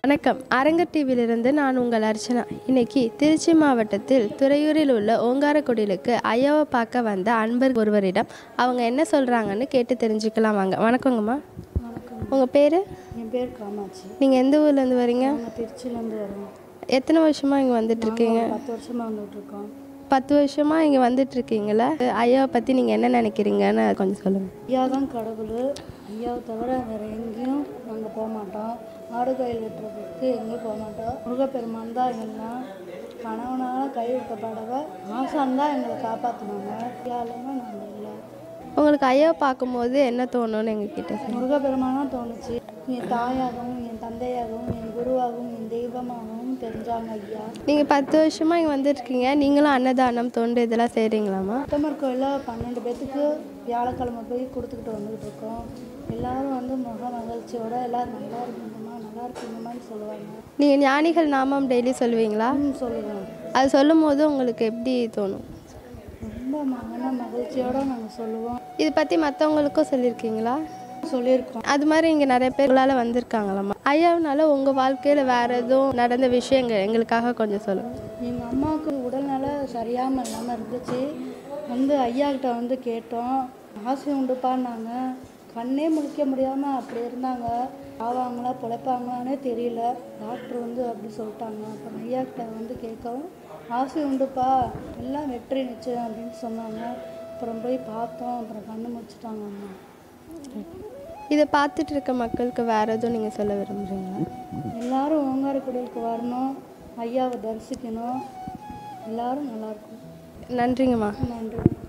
வணக்கம் அரங்கர் டிவியிலிருந்து நான் உங்கள் அர்ச்சனா இன்னைக்கு திருச்சி மாவட்டத்தில் துறையூரில் உள்ள ஓங்காரக்குடிலுக்கு ஐயாவை பார்க்க வந்த அன்பர் ஒருவரிடம் அவங்க என்ன சொல்கிறாங்கன்னு கேட்டு தெரிஞ்சுக்கலாம் வாங்க வணக்கங்கம்மா வணக்கம் உங்கள் பேர் என் பேர் காமாட்சி நீங்கள் எந்த ஊர்லேருந்து வரீங்க நாங்கள் திருச்சியிலேருந்து வரோம் எத்தனை வருஷமாக இங்கே வந்துட்டுருக்கீங்க நாங்க பத்து வருஷமாக வந்துட்டு இருக்கோம் பத்து வருஷமாக இங்கே வந்துட்டுருக்கீங்களா ஐயாவை பற்றி நீங்கள் என்ன நினைக்கிறீங்கன்னு கொஞ்சம் சொல்லுங்கள் ஐயா தான் கடவுள் ஐயாவை தவிர வேறு எங்கேயும் நாங்கள் போக மாட்டோம் ஆடு கோயில் வெட்டுறதுக்கு எங்கேயும் போக மாட்டோம் முருகப்பெருமான் தான் எல்லாம் கணவனால் கைவிட்டப்படவை ஆசான் தான் எங்களை காப்பாற்றினாங்க ஐயாலுமே நாங்கள் இல்லை உங்களுக்கு ஐயாவை பார்க்கும்போது என்ன தோணும்னு எங்ககிட்ட சொல்லுங்கள் முருகப்பெருமானாக தோணுச்சு என் தாயாகவும் என் தந்தையாகவும் என் குருவாகவும் என் தெய்வமாகவும் தெரிஞ்சாங்க ஐயா நீங்கள் பத்து வருஷமாக இங்கே வந்துட்டுருக்கீங்க நீங்களும் அன்னதானம் தொண்டு இதெல்லாம் செய்கிறீங்களாம்மா உத்தமர் கோயிலில் பன்னெண்டு பேத்துக்கு வியாழக்கிழமை போய் கொடுத்துக்கிட்டு வந்துக்கிட்டு இருக்கோம் எல்லாரும் வந்து முக மகிழ்ச்சியோட எல்லாரும் நல்லா இருக்கீங்கம்மா நல்லா இருக்கீங்கம்மான்னு சொல்லுவாங்க நீங்கள் ஞானிகள் நாமம் டெய்லி சொல்லுவீங்களா ம் சொல்லுவேன் அது சொல்லும் போது உங்களுக்கு எப்படி தோணும் ரொம்ப மன மகிழ்ச்சியோட நாங்கள் சொல்லுவோம் இது பற்றி மற்றவங்களுக்கும் சொல்லியிருக்கீங்களா சொல்லியிருக்கோம் அது மாதிரி இங்கே நிறைய பேர் உங்களால் வந்திருக்காங்களாம்மா ஐயாவுனால உங்கள் வாழ்க்கையில் வேறு எதுவும் நடந்த விஷயங்கள் எங்களுக்காக கொஞ்சம் சொல்லுங்கள் எங்கள் அம்மாவுக்கு உடல்நல சரியாமல் இல்லாமல் இருந்துச்சு வந்து ஐயா கிட்ட வந்து கேட்டோம் ஆசை உண்டுப்பான்னாங்க கண்ணே முழிக்க முடியாமல் அப்படி இருந்தாங்க ஆவாங்களா பிழைப்பாங்களானே தெரியல டாக்டர் வந்து அப்படி சொல்லிட்டாங்க அப்புறம் ஐயா கிட்ட வந்து கேட்கவும் ஆசை உண்டுப்பா எல்லாம் வெற்றி நிச்சயம் அப்படின்னு சொன்னாங்க அப்புறம் போய் பார்த்தோம் அப்புறம் கண்ணு முடிச்சிட்டாங்க அம்மா இதை பார்த்துட்டு இருக்க மக்களுக்கு வேறு எதுவும் நீங்கள் சொல்ல விரும்புகிறீங்களா எல்லாரும் ஓங்காரக்குடிலுக்கு வரணும் ஐயாவை தரிசிக்கணும் எல்லாரும் நல்லாயிருக்கும் நன்றிங்கம்மா நன்றி